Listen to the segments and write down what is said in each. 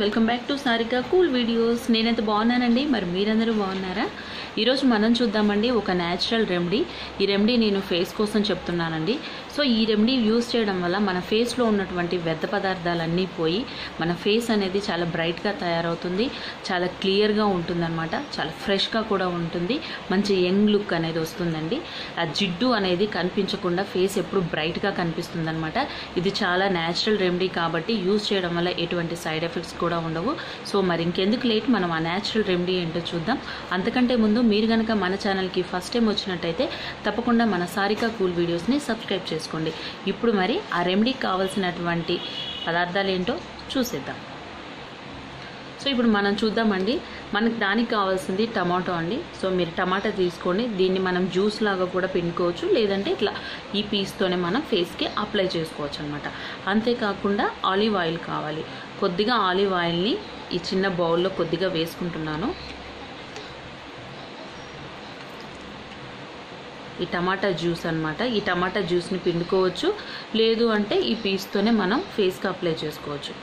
welcome back to Sarika cool videos నేనైతే బాగున్నానండి మరి మీరందరూ బాగున్నారా ఈరోజు మనం చూద్దామండి ఒక న్యాచురల్ రెమెడీ ఈ రెమెడీ నేను ఫేస్ కోసం చెప్తున్నానండి సో ఈ రెమెడీ యూస్ చేయడం వల్ల మన ఫేస్లో ఉన్నటువంటి వ్యర్థ పదార్థాలన్నీ పోయి మన ఫేస్ అనేది చాలా బ్రైట్గా తయారవుతుంది చాలా క్లియర్గా ఉంటుందన్నమాట చాలా ఫ్రెష్గా కూడా ఉంటుంది మంచి యంగ్ లుక్ అనేది వస్తుందండి ఆ జిడ్డు అనేది కనిపించకుండా ఫేస్ ఎప్పుడు బ్రైట్గా కనిపిస్తుంది అనమాట ఇది చాలా న్యాచురల్ రెమెడీ కాబట్టి యూస్ చేయడం వల్ల ఎటువంటి సైడ్ ఎఫెక్ట్స్ కూడా ఉండవు సో మరి ఇంకెందుకు లేట్ మనం ఆ న్యాచురల్ రెమెడీ ఏంటో చూద్దాం అంతకంటే ముందు మీరు కనుక మన ఛానల్కి ఫస్ట్ టైం వచ్చినట్టయితే తప్పకుండా మన సారికా కూల్ వీడియోస్ని సబ్స్క్రైబ్ చేసుకోండి ఇప్పుడు మరి ఆ రెమెడీకి కావాల్సినటువంటి పదార్థాలు ఏంటో చూసేద్దాం సో ఇప్పుడు మనం చూద్దామండి మనకి దానికి కావాల్సింది టమాటో అండి సో మీరు టమాటా తీసుకోండి దీన్ని మనం జ్యూస్ లాగా కూడా పిండుకోవచ్చు లేదంటే ఇట్లా ఈ పీస్తోనే మనం ఫేస్కి అప్లై చేసుకోవచ్చు అనమాట అంతేకాకుండా ఆలివ్ ఆయిల్ కావాలి కొద్దిగా ఆలివ్ ఆయిల్ని ఈ చిన్న బౌల్లో కొద్దిగా వేసుకుంటున్నాను ఈ టమాటా జ్యూస్ అనమాట ఈ టమాటా జ్యూస్ని పిండుకోవచ్చు లేదు అంటే ఈ పీస్తోనే మనం ఫేస్కి అప్లై చేసుకోవచ్చు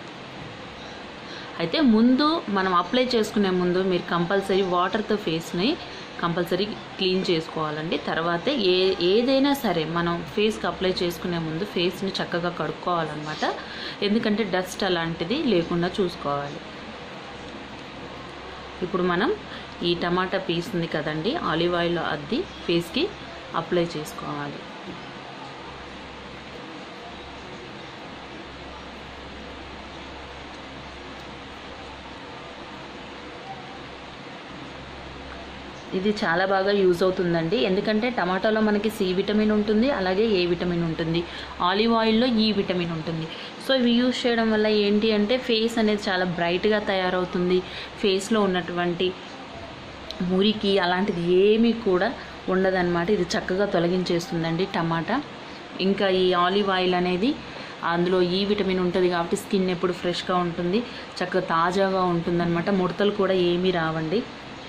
అయితే ముందు మనం అప్లై చేసుకునే ముందు మీరు కంపల్సరీ వాటర్తో ఫేస్ని కంపల్సరీ క్లీన్ చేసుకోవాలండి తర్వాతే ఏ ఏదైనా సరే మనం ఫేస్కి అప్లై చేసుకునే ముందు ఫేస్ని చక్కగా కడుక్కోవాలన్నమాట ఎందుకంటే డస్ట్ అలాంటిది లేకుండా చూసుకోవాలి ఇప్పుడు మనం ఈ టమాటా పీస్ ఉంది కదండి ఆలివ్ ఆయిల్ అద్ది ఫేస్కి అప్లై చేసుకోవాలి ఇది చాలా బాగా యూజ్ అవుతుందండి ఎందుకంటే టమాటాలో మనకి సి విటమిన్ ఉంటుంది అలాగే ఏ విటమిన్ ఉంటుంది ఆలివ్ ఆయిల్లో ఈ విటమిన్ ఉంటుంది సో ఇవి యూజ్ చేయడం వల్ల ఏంటి అంటే ఫేస్ అనేది చాలా బ్రైట్గా తయారవుతుంది ఫేస్లో ఉన్నటువంటి మురికి అలాంటిది ఏమీ కూడా ఉండదన్నమాట ఇది చక్కగా తొలగించేస్తుందండి టమాటా ఇంకా ఈ ఆలివ్ ఆయిల్ అనేది అందులో ఈ విటమిన్ ఉంటుంది కాబట్టి స్కిన్ ఎప్పుడు ఫ్రెష్గా ఉంటుంది చక్కగా తాజాగా ఉంటుందన్నమాట ముడతలు కూడా ఏమీ రావండి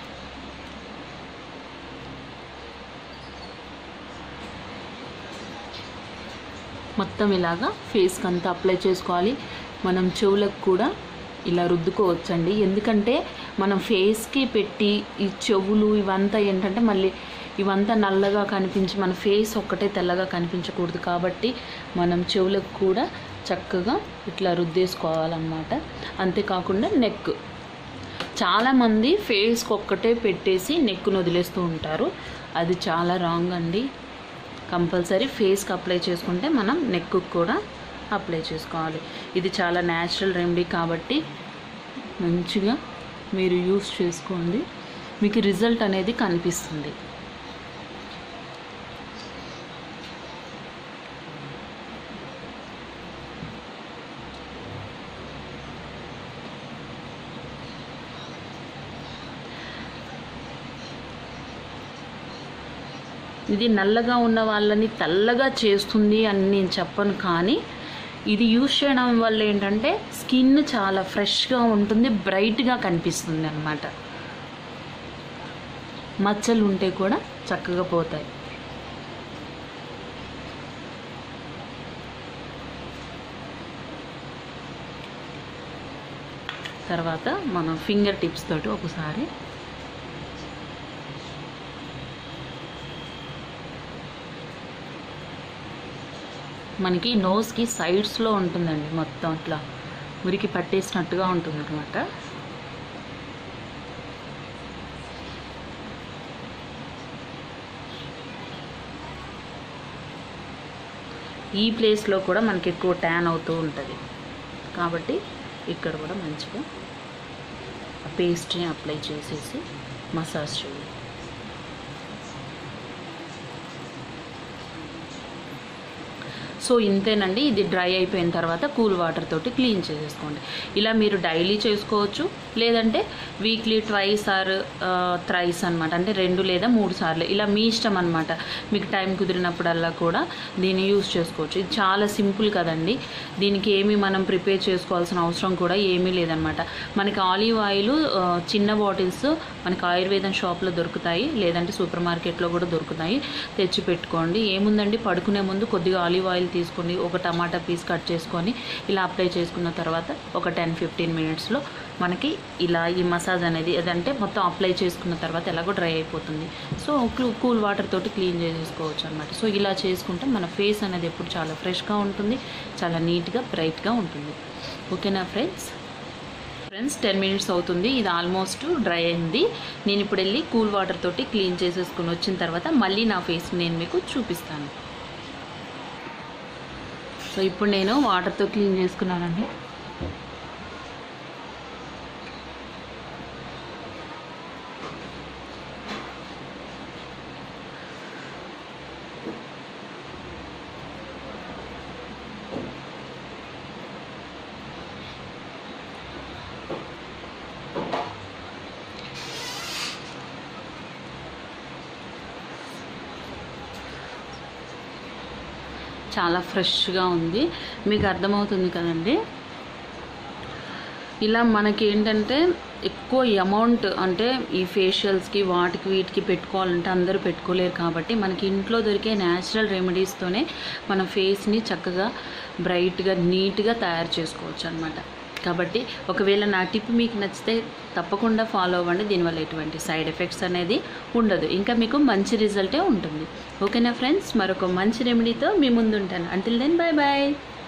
మొత్తం ఇలాగా ఫేస్కి అంతా అప్లై చేసుకోవాలి మనం చెవులకు కూడా ఇలా రుద్దుకోవచ్చండి ఎందుకంటే మనం ఫేస్కి పెట్టి ఈ చెవులు ఇవంతా ఏంటంటే మళ్ళీ ఇవంతా నల్లగా కనిపించి మన ఫేస్ ఒక్కటే తెల్లగా కనిపించకూడదు కాబట్టి మనం చెవులకు కూడా చక్కగా ఇట్లా రుద్దేసుకోవాలన్నమాట అంతేకాకుండా నెక్ చాలామంది ఫేస్కి ఒక్కటే పెట్టేసి నెక్ను వదిలేస్తూ ఉంటారు అది చాలా రాంగ్ అండి కంపల్సరీ ఫేస్కి అప్లై చేసుకుంటే మనం నెక్కు కూడా అప్లై చేసుకోవాలి ఇది చాలా న్యాచురల్ రెమెడీ కాబట్టి మంచిగా మీరు యూస్ చేసుకోండి మీకు రిజల్ట్ అనేది కనిపిస్తుంది ఇది నల్లగా ఉన్న వాళ్ళని తెల్లగా చేస్తుంది అని నేను చెప్పను కానీ ఇది యూజ్ చేయడం వల్ల ఏంటంటే స్కిన్ చాలా ఫ్రెష్గా ఉంటుంది బ్రైట్గా కనిపిస్తుంది అనమాట మచ్చలు ఉంటే కూడా చక్కగా పోతాయి తర్వాత మనం ఫింగర్ టిప్స్ తోటి ఒకసారి మనకి నోస్కి సైడ్స్లో ఉంటుందండి మొత్తం ఇట్లా మురికి పట్టేసినట్టుగా ఉంటుంది అనమాట ఈ ప్లేస్లో కూడా మనకి ఎక్కువ ట్యాన్ అవుతూ ఉంటుంది కాబట్టి ఇక్కడ కూడా మంచిగా ఆ పేస్ట్ని అప్లై చేసేసి మసాజ్ చేయాలి సో ఇంతేనండి ఇది డ్రై అయిపోయిన తర్వాత కూల్ వాటర్ తోటి క్లీన్ చేసేసుకోండి ఇలా మీరు డైలీ చేసుకోవచ్చు లేదంటే వీక్లీ ట్వైస్ ఆర్ థ్రైస్ అనమాట అంటే రెండు లేదా మూడు సార్లు ఇలా మీ ఇష్టం అనమాట మీకు టైం కుదిరినప్పుడల్లా కూడా దీన్ని యూస్ చేసుకోవచ్చు ఇది చాలా సింపుల్ కదండి దీనికి ఏమి మనం ప్రిపేర్ చేసుకోవాల్సిన అవసరం కూడా ఏమీ లేదనమాట మనకి ఆలివ్ ఆయిల్ చిన్న బాటిల్స్ మనకి ఆయుర్వేదం షాప్లో దొరుకుతాయి లేదంటే సూపర్ మార్కెట్లో కూడా దొరుకుతాయి తెచ్చి పెట్టుకోండి ఏముందండి పడుకునే ముందు కొద్దిగా ఆలివ్ ఆయిల్ తీసుకొని ఒక టమాటా పీస్ కట్ చేసుకొని ఇలా అప్లై చేసుకున్న తర్వాత ఒక టెన్ ఫిఫ్టీన్ మినిట్స్లో మనకి ఇలా ఈ మసాజ్ అనేది అదంటే మొత్తం అప్లై చేసుకున్న తర్వాత ఎలాగో డ్రై అయిపోతుంది సో కూల్ వాటర్ తోటి క్లీన్ చేసేసుకోవచ్చు అనమాట సో ఇలా చేసుకుంటే మన ఫేస్ అనేది ఎప్పుడు చాలా ఫ్రెష్గా ఉంటుంది చాలా నీట్గా బ్రైట్గా ఉంటుంది ఓకేనా ఫ్రెండ్స్ ఫ్రెండ్స్ టెన్ మినిట్స్ అవుతుంది ఇది ఆల్మోస్ట్ డ్రై అయింది నేను ఇప్పుడు వెళ్ళి కూల్ వాటర్ తోటి క్లీన్ చేసేసుకుని వచ్చిన తర్వాత మళ్ళీ నా ఫేస్ నేను మీకు చూపిస్తాను సో ఇప్పుడు నేను వాటర్తో క్లీన్ చేసుకున్నానండి చాలా ఫ్రెష్గా ఉంది మీకు అర్థమవుతుంది కదండి ఇలా మనకి ఏంటంటే ఎక్కువ అమౌంట్ అంటే ఈ ఫేషియల్స్కి వాటికి వీటికి పెట్టుకోవాలంటే అందరూ పెట్టుకోలేరు కాబట్టి మనకి ఇంట్లో దొరికే న్యాచురల్ రెమెడీస్తోనే మన ఫేస్ని చక్కగా బ్రైట్గా నీట్గా తయారు చేసుకోవచ్చు అనమాట కాబట్టి ఒకవేళ నా టిప్ మీకు నచ్చితే తప్పకుండా ఫాలో అవ్వండి దీనివల్ల ఎటువంటి సైడ్ ఎఫెక్ట్స్ అనేది ఉండదు ఇంకా మీకు మంచి రిజల్టే ఉంటుంది ఓకేనా ఫ్రెండ్స్ మరొక మంచి రెమెడీతో మీ ముందు ఉంటాను అంటిల్ దెన్ బాయ్ బాయ్